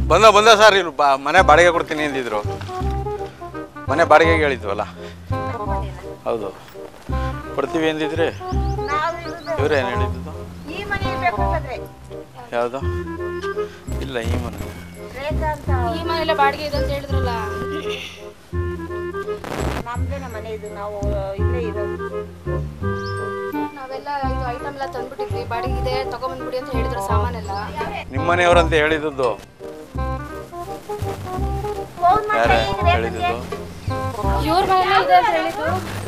ಬಂದ ಬಂದ ಸರ್ ಇಲ್ಲಿ ಬಾ ಮನೆ ಬಾಡಿಗೆ ಕೊಡ್ತೀನಿ ಅಂದಿದ್ರು ಮನೆ ಬಾಡಿಗೆಗೆ ಹೇಳಿದ್ವಲ್ಲ ಹೌದು ಕೊಡ್ತೀವಿ ಅಂದಿದ್ರೆ ನಾವು ಇರೋದು ಇವ್ರೇನು ಹೇಳಿದ್ದು ಈ ಮನೆ ಬೇಕು ಅಂತಂದ್ರೆ ಯಾವುದು ಇಲ್ಲ ಈ ಮನೆ ರೇಖಾ ಅಂತ ಈ ಮನೆಯಲ್ಲ ಬಾಡಿಗೆ ಇದೆ ಅಂತ ಹೇಳಿದ್ರಲ್ಲ ನಮ್ದೇನೆ ಮನೆ ಇದು ನಾವು ಇಲ್ಲೇ ಇರೋದು ನಾವೆಲ್ಲ ಇದು ಐಟಮ್ ಎಲ್ಲ ತಂದ್ಬಿಟ್ಟಿದ್ವಿ ಬಾಡಿಗೆ ಇದೆ ತಗೊಂಬಂದ್ಬಿಡಿ ಅಂತ ಹೇಳಿದ್ರು ಸಾಮಾನೆಲ್ಲ ನಿಮ್ಮ ಮನೆಯವ್ರಂತ ಹೇಳಿದ್ದು ಫೋನ್ ಯಾರೇ ಮಾಡಿ ಹೇಳಿದ್ದು ಇವ್ರ ಮನೆಯಲ್ಲೇ ಇದೆ ಅಂತ ಹೇಳಿದ್ರು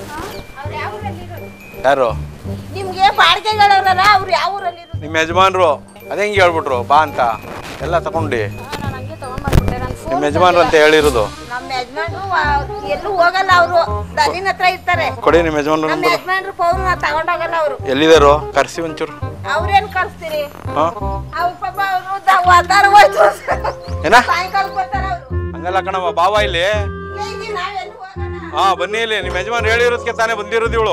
ಯಾರು ನಿಮ್ಗೆ ಬಾಡಿಗೆಗಳವ್ರಲ್ಲ ಅವ್ರು ಯಾವ ಊರಲ್ಲಿ ಇರೋದು ನಿಮ್ಮ ಯಜಮಾನ್ರು ಅದೇ ಹೆಂಗೆ ಹೇಳ್ಬಿಟ್ರು ಬಾ ಅಂತ ಎಲ್ಲ ತಗೊಂಡು ನಾನು ಹಂಗೆ ತಗೊಂಡ್ಬಂದ್ಬಿಟ್ಟೆ ನಾನು ನಿಮ್ಮ ಯಜಮಾನ್ರು ಅಂತ ಹೇಳಿರೋದು ನಮ್ಮ ಯಜಮಾನ್ರು ವಾ- ಎಲ್ಲೂ ಹೋಗಲ್ಲ ಅವರು ದನಿನ ಹತ್ರ ಇರ್ತಾರೆ ಕೊಡಿ ನಿಮ್ಮ ಯಜಮಾನ್ರು ನಮ್ಮ ನಂಬರು ಯಜಮಾನ್ರು ಫೋನ್ ತಗೊಂಡೋಗಲ್ಲ ಅವರು ಎಲ್ಲಿದ್ದಾರೋ ಕರ್ಸಿ ಒಂಚೂರು ಅವ್ರೇನ್ ಕಳಿಸ್ತೀರಿ ಹಾಂ ಅವ್ರ ಪಾಪ ಅವರು ವಾತಾರ ಹೋಯ್ತು ಏನ ಸಾಯಂಕಾಲ ಬರ್ತಾರ ಅವರು ಹಂಗಲ್ಲ ಕಣಮ್ಮ ಬಾವ ಇಲ್ಲಿ ನಾವೆಲ್ಲೂ ಹೋಗಲ್ಲ ಹಾ ಬನ್ನಿ ಇಲ್ಲಿ ನಿಮ್ಮ ಯಜಮಾನ್ ಹೇಳಿರೋದಕ್ಕೆ ತಾನೇ ಬಂದಿರೋದು ಇವಳು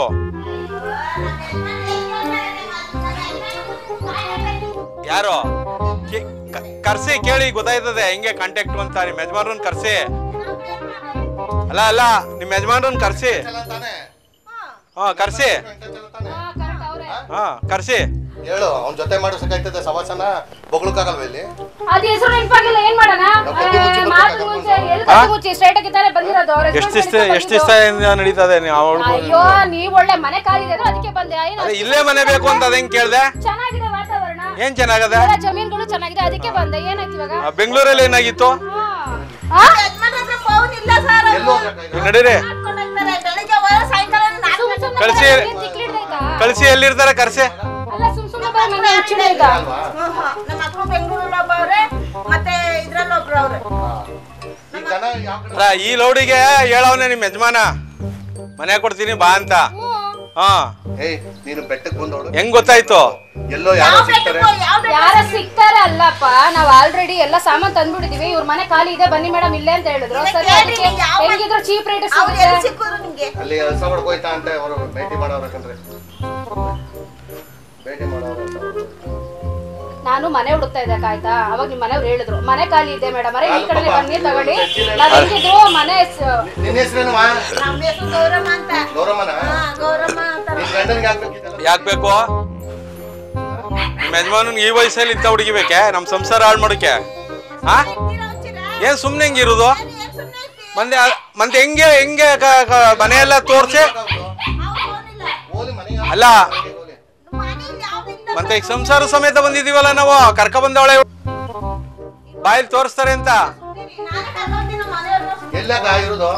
ಯಾರು ಕೇ- ಕ- ಕರ್ಸಿ ಕೇಳಿ ಗೊತ್ತಾಯ್ತದೆ ಹೆಂಗೆ ಕಾಂಟ್ಯಾಕ್ಟ್ ಅಂತ ನಿಮ್ಮ ಯಜಮಾನ್ರನ್ನ ಕರ್ಸಿ ಅಲ್ಲ ಅಲ್ಲ ನಿಮ್ಮ ಯಜಮಾನ್ರನ್ನ ಕರ್ಸಿ ಹಾ ಕರ್ಸಿ ಕರೆಕ್ಟ್ ಅವ್ರೆ ಹಾ ಕರ್ಸಿ ಹೇಳು ಅವ್ನ ಜೊತೆ ಮಾಡಿಸಕ್ಕಾಯ್ತದೆ ಸವಾಸನ ಬೊಗ್ಳಕ್ಕಾಗಲ್ವ ಇಲ್ಲಿ ಅದ್ ಹೆಸರು ನೆನಪಾಗಿಲ್ಲ ಏನ್ ಮಾಡೋಣ ನಾವು ಕಟ್ಟಿ ಮುಚ್ಚಿ ಏ, ಬರ್ಬೇಕಾ ಮಾತು ಮುಂಚೆ ಎಲ್ಲಿ ಕಟ್ಟಿ ಮುಚ್ಚಿ ಸ್ಟ್ರೈಟ್ ಆಗಿ ತಾನೇ ಬಂದಿರೋದು ಅವ್ರ ಎಷ್ಟು ದಿವಸ ಎಷ್ಟು ದಿವಸ ನಡೀತದೆ ನೀವು ಅವಳು ಅಯ್ಯೋ ನೀವ್ ಒಳ್ಳೆ ಮನೆ ಕಾಲಿದೆ ಅಲ್ಲ, ಅದಕ್ಕೆ ಬಂದೆ ಏನು ಅದೇ ಇಲ್ಲೇ ಮನೆ ಬೇಕು ಅಂತ ಅದ್ ಹೆಂಗ್ ಕೇಳ್ದೆ ಚೆನ್ನಾಗಿದೆ ವಾತಾವರಣ ಏನ್ ಚೆನ್ನಾಗದೆ ಎಲ್ಲ ಜಮೀನ್ಗಳು ಚೆನ್ನಾಗಿದೆ ಅದಕ್ಕೆ ಬಂದೆ ಏನಾಯ್ತು ಇವಾಗ ಆ, ಬೆಂಗಳೂರಲ್ಲಿ ಏನಾಗಿತ್ತು ಹಾ? ಯಜಮಾನ್ರ ಹತ್ರ ಫೋನ್ ಇಲ್ಲ ಸರ್ ಎಲ್ಲೂ ಹೋಗ್ಬೇಕಾ ಈಗ? ಈಗ ನಡೀರಿ ಬೆಳಿಗ್ಗೆ ಹೋದ ಸಾಯಂಕಾಲ ನಾಲ್ಕು ಸುಮ್ ಸುಮ್ನೆ ಕಳ್ಸಿ. ಬಂದ್ರೆ ಏನ್ ತಿಕ್ಲಿಡ್ದೈತಾ? ಕಳ್ಸಿ ಎಲ್ಲಿರ್ತಾರೆ ಕರ್ಸಿ ಅಲ್ಲ ಸುಮ್ ಸುಮ್ನೆ ಬಂದ್ ಮನೆ ಮುಚ್ಚಿಡೈತಾ? ಅಲ್ವಾ ಹ್ಮ್, ಹ್ಮ್. ನಮ್ಮ ಮಕ್ಕಳು ಬೆಂಗಳೂರಲ್ಲಿ ಒಬ್ಬವ್ರೆ ಮತ್ತೆ ಇದ್ರಲ್ಲಿ ಒಬ್ರು ಅವ್ರೆ ಈಗ ಜನ ಯಾವ ಕಡೆ ಅಲ್ಲ ಈ ಲೌಡಿಗೆ ಹೇಳವನೆ ನಿಮ್ಮ ಯಜಮಾನ ಮನೆ ಕೊಡ್ತೀನಿ ಬಾ ಅಂತ ಹ್ಞೂ. ಹಾ ಏಯ್ ನೀನು ಬೆಟ್ಟಕ್ಕೆ ಬಂದವಳು ಹೆಂಗ್ ಗೊತ್ತಾಯ್ತು ಎಲ್ಲೋ ಯಾರೋ ಯಾವ ಸಿಗ್ತಾರೆ ಬೆಟ್ಟಕ್ಕೋ, ಯಾವ ಬೆಟ್ಟ- ಯಾರ ಸಿಗ್ತಾರೆ ಅಲ್ಲಪ್ಪ ನಾವ್ ಆಲ್ರೆಡಿ ಎಲ್ಲ ಸಾಮಾನ್ ತಂದ್ಬಿಟ್ಟಿದೀವಿ ಇವ್ರ ಮನೆ ಖಾಲಿ ಇದೆ ಬನ್ನಿ ಮೇಡಮ್ ಇಲ್ಲೇ ಅಂತ ಹೇಳಿದ್ರು ಇಲ್ಲ, ಸರಿ ಕೇಳಿ, ಅದಕ್ಕೆ ಯಾವ ಮನೆ- ಹೆಂಗಿದ್ರು ಚೀಪ್ ರೇಟ್ ಅವ್ರು ಸಿಗುತ್ತೆ ಎಲ್ಲಿ ಸಿಕ್ಕಿದ್ರು ನಿಮ್ಗೆ ಅಲ್ಲಿ ಕೆಲಸ ಮಾಡ್ಕೋಯ್ತಾ ಅಂತ ಅವರು ಭೇಟಿ ಮಾಡೋರಕಂದ್ರೆ ಭೇಟಿ ಮಾಡೋರು ಅಂತ ಅವ್ರು. ನಾನು ಮನೆ ಹುಡುಕ್ತಾ ಇದ್ದೆ ಆಯ್ತಾ ಅವಾಗ ನಿಮ್ ಮನೆಯವ್ರು ಹೇಳಿದ್ರು ಮನೆ ಖಾಲಿ ಇದೆ ಮೇಡಮ್ ಅರೆ ಈ ಅಲ್ಲ ಕಡೆ ಪಾಪ, ಬನ್ನಿ ತಗೊಳ್ಳಿ ನೀನು ನಾವ್ ಹೆಂಗಿದ್ರು ಮನೆ ಸ- ನಿನ್ನ ಹೆಸರೇನು ನಮ್ಮ ಹೆಸರು ಗೌರಮ್ಮ ಅಂತ ಗೌರಮ್ಮನ ಹಾ ಗೌರಮ್ಮ ಅಂತಾರ ನಿನ್ ಗಂಡನಿಗೆ ಹಾಕ್ಬೇಕಿದ್ದಲ್ಲ ಯಾಕ್ ಬೇಕು ನಿಮ್ಮ ಯಜಮಾನನ್ ಈ ವಯಸ್ಸಲ್ಲಿ ಇಂಥ ಹುಡುಗಿ ಬೇಕೆ ನಮ್ ಸಂಸಾರ ಹಾಳು ಮಾಡೋಕೆ ಹಾ ಏನ್ ಸುಮ್ನೆ ಹೆಂಗಿರುದು ಮಂದೆ ಮಂದೆ ಹೆಂಗೆ ಹೆಂಗೆ ಕ- ಕ- ಮನೆಯೆಲ್ಲ ತೋರ್ಸಿ ಓಲಿ ಮನೆ ಅಲ್ಲ ಮತ್ತೆ ಈಗ ಸಂಸಾರ ಸಮೇತ ಬಂದಿದೀವಲ್ಲ ನಾವು ಕರ್ಕ ಬಂದವಳೆ ಬಾಯಲ್ಲಿ ತೋರಿಸ್ತಾರೆ ಅಂತ ಎಲ್ಲಾಗ ಇರೋದು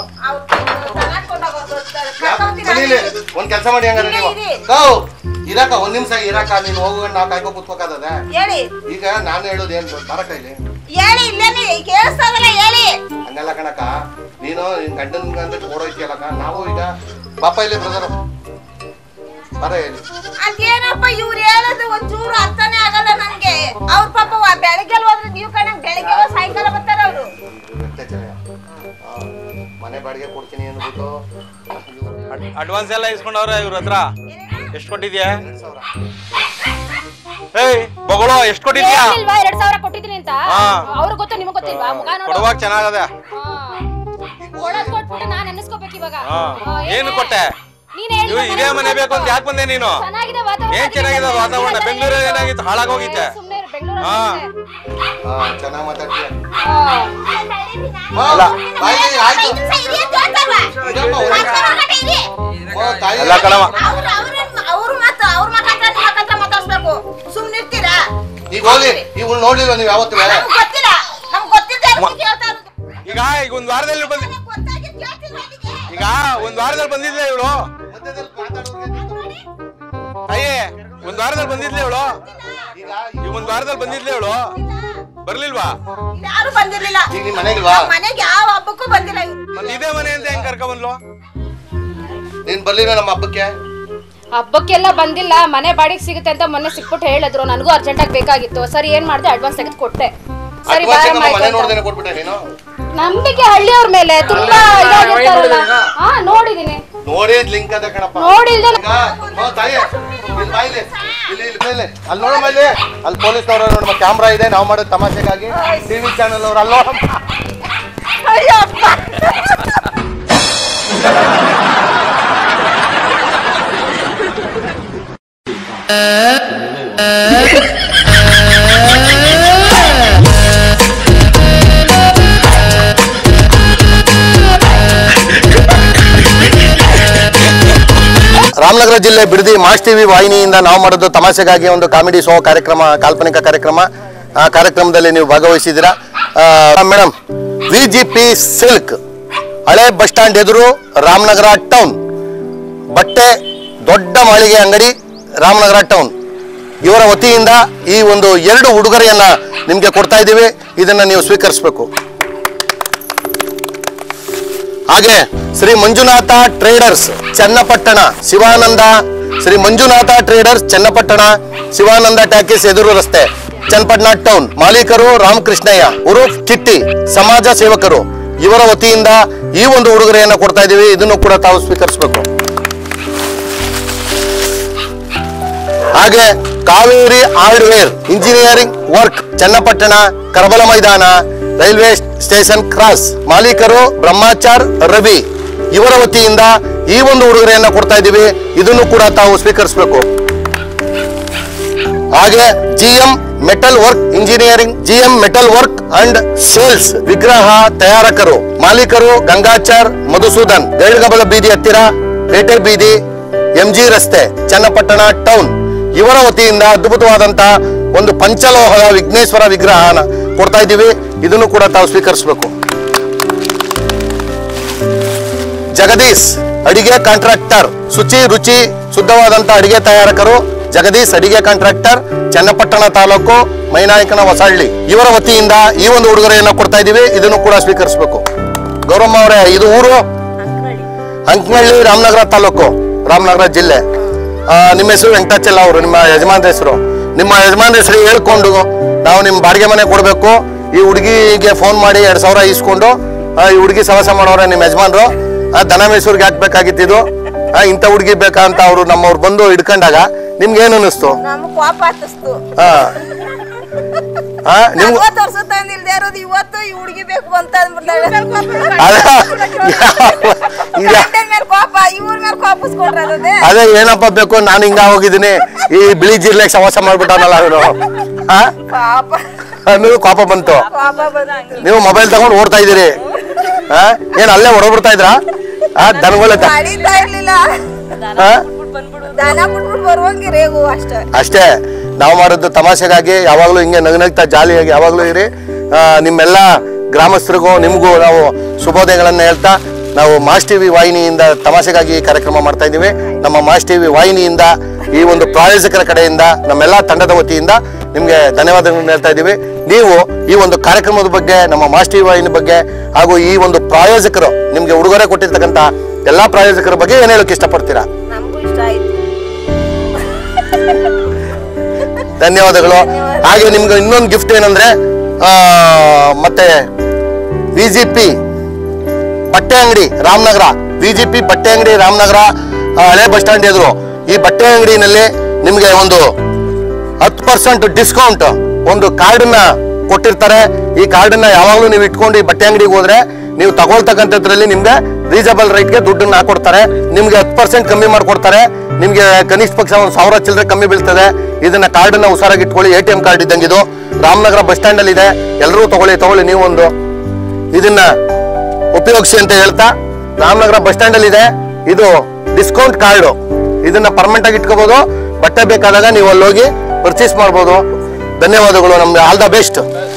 ಮನೇಲಿ ಒಂದ್ ಕೆಲಸ ಮಾಡಿ ಹಂಗಾರೆ ನೀವು ಇರಿ, ಇರಿ. ಗೌ ಇರಾಕ ಒಂದ್ ನಿಮಿಷ ಇರಾಕ ನೀನು ಹೋಗುವ ನಾ ಕಾಯ್ಕೊ ಕೂತ್ಬೇಕಾದದ ಹೇಳಿ ಈಗ ನಾನು ಹೇಳೋದು ಏನ್ ಬರಕ ಇಲ್ಲಿ ಹೇಳಿ ಇಲ್ಲೇನಿ ಕೇಳಿಸ್ತಾಗಲ್ಲ ಹೇಳಿ ಹಂಗಲ್ಲ ಕಣಕ ನೀನು ನಿನ್ ಗಂಡನ ಅಂತ ಓಡೋಯ್ತಿಯಲ್ಲಕ್ಕ ನಾವು ಈಗ ಪಾಪ ಇಲ್ಲಿ ಬ್ರದರ್ ಬರ ಹೇಳಿ ಅದೇನಪ್ಪ ಇವ್ರು ಹೇಳೋದು ಒಂಚೂರು ಅರ್ಥನೇ ಆಗಲ್ಲ ನನ್ಗೆ ಅವ್ರ ಪಾಪ ವ- ಬೆಳಗ್ಗೆ ಹೋದ್ರೆ ನೀವು ಕಣ ಬೆಳಗ್ಗೆ ಹೋದ್ರೆ ಸಾಯಂಕಾಲ ಬರ್ತಾರ ಅವರು ವ್ಯಕ್ತಾಚಾರ. ಆ, ಮನೆ ಬಾಡಿಗೆ ಕೊಡ್ತೀನಿ ಅಂದ್ಬಿಟ್ಟು ಇವ್ರು ಅಡ್ವಾನ್ಸ್ ಎಲ್ಲ ಇಸ್ಕೊಂಡವ್ರೆ ಇವ್ರ ಹತ್ರ ಎಷ್ಟು ಕೊಟ್ಟಿದ್ಯಾ ಎರಡ್ ಸಾವಿರ ಏಯ್ ಬೊಗಳೋ ಎಷ್ಟು ಕೊಟ್ಟಿದ್ಯಾ ಹೇಳಿಲ್ವಾ ಎರಡ್ ಸಾವಿರ ಕೊಟ್ಟಿದ್ದೀನಿ ಅಂತ ಹಾ. ಅವ್ರಿಗೆ ಗೊತ್ತು ನಿಮಗ್ ಗೊತ್ತಿಲ್ವಾ ಮುಖ ನೋಡು ಕೊಡುವಾಗ ಚೆನ್ನಾಗದೆ ಹಾ. ಕೊಡೋದ್ ಕೊಟ್ಬಿಟ್ಟು ನಾನ್ ನೆನೆಸ್ಕೋಬೇಕು ಇವಾಗ ಹಾ. ಹಾ, ಏನು ಕೊಟ್ಟೆ ನೀನ್ ಹೇಳಿ ಇವ್ ಇದೇ ಮನೆ ಬೇಕು ಅಂತ ಯಾಕೆ ಬಂದೆ ನೀನು ಚೆನ್ನಾಗಿದೆ ವಾತಾವರಣ ಏನ್ ಚೆನ್ನಾಗಿದೆ ಅದು ವಾತಾವರಣ ಬೆಂಗಳೂರಲ್ಲಿ ಏನಾಗಿತ್ತು ಹಾಳಾಗೋಗಿತ್ತೆ ಸುಮ್ಮನೆ ಬೆಂಗಳೂರು ಹಾ. ಹಾ ಚೆನ್ನಾಗ್ ಮಾತಾಡ್ತೀಯ ಅಲ್ಲ. ಬಾಯ್ಲಿ, ಆಯ್ತು ಇದಪ್ಪ, ಒಂದ್- ಓ, ತಾಯಿ ಅಲ್ಲ ಕಣವ ಅವ್ರು ಮಾತ್ರ ಅವ್ರ ಮಾತಾಡ್ತಾರೆ ನಿಮ್ಮ ಮಾತಾಡ್ತಾ ಮಾತಾಡ್ಸ್ಬೇಕು ಸುಮ್ನಿರ್ತೀರಾ ಈಗ ಹೋಗ್ಲಿ ಇವ್ಳು ನೋಡ್ಲಿಲ್ವ ನೀವು ಯಾವತ್ತು ನಮ್ಗ್ ಗೊತ್ತಿಲ್ಲ ನಮ್ಗ್ ಗೊತ್ತಿದ್ದೆ ಅದಕ್ಕೆ ಕೇಳ್ತಾ ಇರೋದು. ಈಗ ಈಗ ಒಂದ್ ವಾರದಲ್ಲಿ ಬಂದ್ ಗೊತ್ತಾಗಿದ್ ಕೇಳ್ತಿಲ್ವಾ ನಿನಗೆ? ಈಗ ಒಂದ್ ವಾರದಲ್ಲಿ ಬಂದಿದ್ಲೆ ಇವಳು ಮಧ್ಯದಲ್ಲಿ ಮಾತಾಡೋರ್ಗೆ ಅಯ್ಯೇ ಒಂದ್ ವಾರದಲ್ಲಿ ಬಂದಿದ್ಲೆ ಇವಳು ಈಗ ಈಗ ಒಂದ್ ವಾರದಲ್ಲಿ ಬಂದಿದ್ಲೆ ಇವಳು ಬರ್ಲಿಲ್ವಾ ಯಾರು ಬಂದಿರ್ಲಿಲ್ಲ ಈಗ ನಿಮ್ ಮನೆಗಿಲ್ವಾ ನಮ್ ಮನೆಗೆ ಯಾವ ಹಬ್ಬಕ್ಕೂ ಬಂದಿಲ್ಲ ಇವ್ರು ಮತ್ತೆ ಇದೇ ಮನೆ ಅಂತ ಹೆಂಗ್ ಕರ್ಕ ಬಂದ್ಲು ನೀನ್ ಬರ್ಲಿಲ್ಲ ನಮ್ಮ ಹಬ್ಬಕ್ಕೆ ಹಬ್ಬಕ್ಕೆಲ್ಲ ಬಂದಿಲ್ಲ ಮನೆ ಬಾಡಿಗೆ ಸಿಗುತ್ತೆ ಅಂತ ಮೊನ್ನೆ ಸಿಕ್ಬಿಟ್ಟು ಹೇಳಿದ್ರು ನನಗೂ ಅರ್ಜೆಂಟ್ ಆಗಿ ಬೇಕಾಗಿತ್ತು ಸರಿ ಏನ್ ಮಾಡಿದೆ ಅಡ್ವಾನ್ಸ್ ತೆಗೆದು ಕೊಟ್ಟೆ ಸರಿ ಅಡ್ವಾನ್ಸ್ ಬಾರಮ್ಮ ನಮ್ಮ ಆಯ್ತು ಮನೆ ಅಂತ. ನೋಡ್ದೇನೆ ಕೊಟ್ಬಿಟ್ಟೆ ನೀನು ನಂಬಿಕೆ ಹಳ್ಳಿಯವ್ರ ಮೇಲೆ ತುಂಬಾ ಇದಾಗಿರ್ತಾರಲ್ಲ ಹಾ ನೋಡಿದೀನಿ ನೋಡಿದ್ ಲಿಂಕ್ ಅದ ಕಣಪ್ಪ ನೋಡಿಲ್ದೆ ಈಗ ಓ ತಾಯಿ ಇಲ್ಲಿ ಬಾ ಇಲ್ಲಿ. ಇಲ್ಲಿ, ಇಲ್ಲಿ, ಬಾ ಇಲ್ಲಿ. ಅಲ್ಲಿ ನೋಡಮ್ಮ ಇಲ್ಲಿ ಅಲ್ಲಿ ಪೊಲೀಸ್ನವ್ರು ನೋಡಮ್ಮ ಕ್ಯಾಮ್ರಾ ಇದೆ ನಾವು ಮಾಡೋದು ತಮಾಷೆಗಾಗಿ ಟಿವಿ ಚಾನಲ್ ಅವ್ರು ಅಲ್ಲಿ ನೋಡಮ್ಮ ಅಯ್ಯಪ್ಪ ರಾಮನಗರ ಜಿಲ್ಲೆ ಬಿಡದಿ ಮಾಸ್ ಟಿವಿ ವಾಹಿನಿಯಿಂದ ನಾವು ಮಾಡೋದು ತಮಾಷೆಗಾಗಿ ಒಂದು ಕಾಮಿಡಿ ಶೋ ಕಾರ್ಯಕ್ರಮ ಕಾಲ್ಪನಿಕ ಕಾರ್ಯಕ್ರಮ ಆ ಕಾರ್ಯಕ್ರಮದಲ್ಲಿ ನೀವು ಭಾಗವಹಿಸಿದ್ದೀರಾ madam V G P silk ಹಳೆ ಬಸ್ ಸ್ಟ್ಯಾಂಡ್ ಎದುರು ರಾಮನಗರ ಟೌನ್ ಬಟ್ಟೆ ದೊಡ್ಡ ಮಾಳಿಗೆ ಅಂಗಡಿ ರಾಮನಗರ ಟೌನ್ ಇವರ ವತಿಯಿಂದ ಈ ಒಂದು ಎರಡು ಉಡುಗೊರೆಯನ್ನ ನಿಮಗೆ ಕೊಡ್ತಾ ಇದ್ದೀವಿ ಇದನ್ನ ನೀವು ಸ್ವೀಕರಿಸಬೇಕು ಹಾಗೆ Shri Manjunatha traders Channapatna Shivananda Shri Manjunatha traders Channapatna Shivananda talkies ಎದುರು ರಸ್ತೆ ಚನ್ನಪಟ್ಟಣ ಟೌನ್ ಮಾಲೀಕರು ರಾಮಕೃಷ್ಣಯ್ಯ ಉರುಫ್ ಕಿಟ್ಟಿ ಸಮಾಜ ಸೇವಕರು ಇವರ ವತಿಯಿಂದ ಈ ಒಂದು ಉಡುಗೊರೆಯನ್ನು ಕೊಡ್ತಾ ಇದ್ದೀವಿ ಇದನ್ನು ಕೂಡ ತಾವು ಸ್ವೀಕರಿಸಬೇಕು ಹಾಗೆ Kaveri hardware engineering work Channapatna ಕರಬಲ ಮೈದಾನ ರೈಲ್ವೆ ಸ್ಟೇಷನ್ ಕ್ರಾಸ್ ಮಾಲೀಕರು ಬ್ರಹ್ಮಾಚಾರ್ ರವಿ ಇವರ ವತಿಯಿಂದ ಈ ಒಂದು ಉಡುಗೊರೆಯನ್ನ ಕೊಡ್ತಾ ಇದ್ದೀವಿ ಇದನ್ನು ಕೂಡ ತಾವು ಸ್ವೀಕರಿಸಬೇಕು ಹಾಗೆ GM metal work engineering GM metal work and sales ವಿಗ್ರಹ ತಯಾರಕರು ಮಾಲೀಕರು ಗಂಗಾಚಾರ್ ಮಧುಸೂದನ್ ಬೇಳ್ಗಬಲ ಬೀದಿ ಹತ್ತಿರ ಪೇಟೆ ಬೀದಿ ಎಂಜಿ ರಸ್ತೆ ಚನ್ನಪಟ್ಟಣ ಟೌನ್ ಇವರ ವತಿಯಿಂದ ಅದ್ಭುತವಾದಂತಹ ಒಂದು ಪಂಚಲೋಹದ ವಿಘ್ನೇಶ್ವರ ವಿಗ್ರಹನ ಕೊಡ್ತಾ ಇದ್ದೀವಿ ಇದನ್ನು ಕೂಡ ತಾವು ಸ್ವೀಕರಿಸಬೇಕು ಜಗದೀಶ್ ಅಡಿಗೆ ಕಾಂಟ್ರಾಕ್ಟರ್ ಶುಚಿ ರುಚಿ ಶುದ್ಧವಾದಂತ ಅಡಿಗೆ ತಯಾರಕರು ಜಗದೀಶ್ ಅಡಿಗೆ ಕಾಂಟ್ರಾಕ್ಟರ್ ಚನ್ನಪಟ್ಟಣ ತಾಲೂಕು ಮೈನಾಯಕನ ಹೊಸಹಳ್ಳಿ ಇವರ ವತಿಯಿಂದ ಈ ಒಂದು ಉಡುಗೊರೆಯನ್ನು ಕೊಡ್ತಾ ಇದ್ದೀವಿ ಇದನ್ನು ಕೂಡ ಸ್ವೀಕರಿಸಬೇಕು ಗೌರಮ್ಮ ಅವರೇ ಇದು ಊರು ಅಂಕನಹಳ್ಳಿ ರಾಮನಗರ ತಾಲೂಕು ರಾಮನಗರ ಜಿಲ್ಲೆ ಆ, ನಿಮ್ಮ ಹೆಸರು ವೆಂಕಟಾಚಲ ಅವರು ನಿಮ್ಮ ಯಜಮಾನ್ರ ಹೆಸರು ನಿಮ್ಮ ಯಜಮಾನ್ರ ಹೆಸರು ಹೇಳ್ಕೊಂಡು ನಾವು ನಿಮ್ಮ ಬಾಡಿಗೆ ಮನೆ ಕೊಡಬೇಕು ಈ ಹುಡುಗಿಗೆ ಫೋನ್ ಮಾಡಿ ಎರಡ್ ಸಾವಿರ ಇಸ್ಕೊಂಡು ಆ, ಈ ಹುಡುಗಿ ಸವಾಸ ಮಾಡೋರೆ ನಿಮ್ಮ ಯಜಮಾನ್ರು ಆ, ದನ ಮೈಸೂರಿಗೆ ಹಾಕ್ಬೇಕಾಗಿತ್ತು ಇದು ಆ, ಇಂಥ ಹುಡುಗಿ ಬೇಕಾ ಅಂತ ಅವರು ನಮ್ಮವ್ರು ಬಂದು ಹಿಡ್ಕೊಂಡಾಗ ನಿಮ್ಗೆ ಏನು ಅನ್ನಿಸ್ತು ನಮ್ಗ್ ಕೋಪ ಹತ್ತಿಸ್ತು ಹಾ ಹಾ ನಿಮ್ಗೆ ನಲ್ವತ್ತು ವರ್ಷ ತಂದಿಲ್ದೇ ಇರೋದು ಇವತ್ತು ಈ ಹುಡುಗಿ ಬೇಕು ಅಂತ ಅಂದ್ಬಿಡ್ತಾಳೆ ಅದ ಈಗ ಗಂಡನ್ ಮೇಲೆ ಕೋಪ ಇವ್ರ ಮೇಲೆ ಕೋಪಿಸ್ಕೊಂಡ್ರೆ ಅದೇ ಅದೇ ಏನಪ್ಪ ಬೇಕು ನಾನು ಹಿಂಗ ಹೋಗಿದ್ದೀನಿ ಈ ಬಿಳಿ ಜೀರ್ಲೆಗ್ ಸವಾಸ ಮಾಡ್ಬಿಟ್ಟವನಲ್ಲ ಅವನು ಹಾ ಪಾಪ ಅನ್ನೋದು ಕೋಪ ಬಂತು ಕೋಪ ಬಂದಂಗೆ ನೀವು ಮೊಬೈಲ್ ತಗೊಂಡು ಓಡ್ತಾ ಇದ್ದೀರಿ ಹಾ ಏನ್ ಅಲ್ಲೇ ಹೊಡಬಿಡ್ತಾ ಇದ್ರಾ ಹಾ ದನಗಳ ನಡೀತಾ ಇರ್ಲಿಲ್ಲ ಹಾ ದನ ಬಿಟ್ಬಿಟ್ಟು ಬರುವಂಗೆ ರೇಗು ಅಷ್ಟೇ ಅಷ್ಟೇ ನಾವು ಮಾಡೋದು ತಮಾಷೆಗಾಗಿ ಯಾವಾಗಲೂ ಹಿಂಗೆ ನಗು ನಗ್ತಾ ಜಾಲಿಯಾಗಿ ಯಾವಾಗಲೂ ಇರಿ ಆ, ನಿಮ್ಮೆಲ್ಲ ಗ್ರಾಮಸ್ಥರಿಗೂ ನಿಮಗೂ ನಾವು ಶುಭೋದಯಗಳನ್ನು ಹೇಳ್ತಾ ನಾವು ಮಾಸ್ ಟಿವಿ ವಾಹಿನಿಯಿಂದ ತಮಾಷೆಗಾಗಿ ಈ ಕಾರ್ಯಕ್ರಮ ಮಾಡ್ತಾ ಇದ್ದೀವಿ ನಮ್ಮ ಮಾಸ್ ಟಿವಿ ವಾಹಿನಿಯಿಂದ ಈ ಒಂದು ಪ್ರಾಯೋಜಕರ ಕಡೆಯಿಂದ ನಮ್ಮೆಲ್ಲ ತಂಡದ ವತಿಯಿಂದ ನಿಮಗೆ ಧನ್ಯವಾದಗಳನ್ನು ಹೇಳ್ತಾ ಇದ್ದೀವಿ ನೀವು ಈ ಒಂದು ಕಾರ್ಯಕ್ರಮದ ಬಗ್ಗೆ ನಮ್ಮ ಮಾಸ್ ಟಿವಿ ವಾಹಿನಿ ಬಗ್ಗೆ ಹಾಗೂ ಈ ಒಂದು ಪ್ರಾಯೋಜಕರು ನಿಮಗೆ ಉಡುಗೊರೆ ಕೊಟ್ಟಿರ್ತಕ್ಕಂಥ ಎಲ್ಲಾ ಪ್ರಾಯೋಜಕರ ಬಗ್ಗೆ ಏನ್ ಹೇಳೋಕೆ ಇಷ್ಟಪಡ್ತೀರಾ ನಮಗೂ ಇಷ್ಟ ಆಯ್ತು ಧನ್ಯವಾದಗಳು ಹಾಗೆ ನಿಮ್ಗೆ ಇನ್ನೊಂದು ಗಿಫ್ಟ್ ಏನಂದ್ರೆ ಆ, ಮತ್ತೆ ವಿ ಜಿ ಪಿ ಬಟ್ಟೆ ಅಂಗಡಿ ರಾಮನಗರ ವಿ ಜಿ ಪಿ ಬಟ್ಟೆ ಅಂಗಡಿ ರಾಮನಗರ ಆ, ಹಳೆ ಬಸ್ ಸ್ಟ್ಯಾಂಡ್ ಎದುರು ಈ ಬಟ್ಟೆ ಅಂಗಡಿನಲ್ಲಿ ನಿಮಗೆ ಒಂದು ಹತ್ತು ಪರ್ಸೆಂಟ್ ಡಿಸ್ಕೌಂಟ್ ಒಂದು ಕಾರ್ಡನ್ನ ಕೊಟ್ಟಿರ್ತಾರೆ ಈ ಕಾರ್ಡನ್ನ ಯಾವಾಗಲೂ ನೀವು ಇಟ್ಕೊಂಡು ಈ ಬಟ್ಟೆ ಅಂಗಡಿಗೆ ಹೋದ್ರೆ ನೀವು ತಗೊಳ್ತಕ್ಕಂಥದ್ರಲ್ಲಿ ನಿಮ್ಗೆ ರೀಸನಬಲ್ ರೇಟ್ಗೆ ದುಡ್ಡನ್ನ ಹಾಕೊಡ್ತಾರೆ ನಿಮ್ಗೆ ಹತ್ತು ಪರ್ಸೆಂಟ್ ಕಮ್ಮಿ ಮಾಡ್ಕೊಡ್ತಾರೆ ನಿಮ್ಗೆ ಕನಿಷ್ಠ ಪಕ್ಷ ಒಂದು ಸಾವಿರ ಚಿಲ್ಲರೆ ಕಮ್ಮಿ ಬೀಳ್ತದೆ ಇದನ್ನ ಕಾರ್ಡನ್ನ ಹುಷಾರಾಗಿ ಇಟ್ಕೊಳ್ಳಿ ಎ ಟಿ ಎಂ ಕಾರ್ಡ್ ಇದ್ದಂಗೆ ಇದು ರಾಮನಗರ ಬಸ್ ಸ್ಟ್ಯಾಂಡ್ ಅಲ್ಲಿ ಇದೆ ಎಲ್ಲರೂ ತಗೊಳ್ಳಿ ತಗೊಳ್ಳಿ ನೀವು ಒಂದು ಇದನ್ನ ಉಪಯೋಗಿಸಿ ಅಂತ ಹೇಳ್ತಾ ರಾಮನಗರ ಬಸ್ ಸ್ಟ್ಯಾಂಡ್ ಅಲ್ಲಿ ಇದೆ ಇದು ಡಿಸ್ಕೌಂಟ್ ಕಾರ್ಡು ಇದನ್ನ ಪರ್ಮನೆಂಟ್ ಆಗಿ ಇಟ್ಕೋಬಹುದು ಬಟ್ಟೆ ಬೇಕಾದಾಗ ನೀವು ಅಲ್ಲಿ ಹೋಗಿ ಪರ್ಚೇಸ್ ಮಾಡ್ಬೋದು ಧನ್ಯವಾದಗಳು ನಮ್ಗೆ ಆಲ್ ದ ಬೆಸ್ಟ್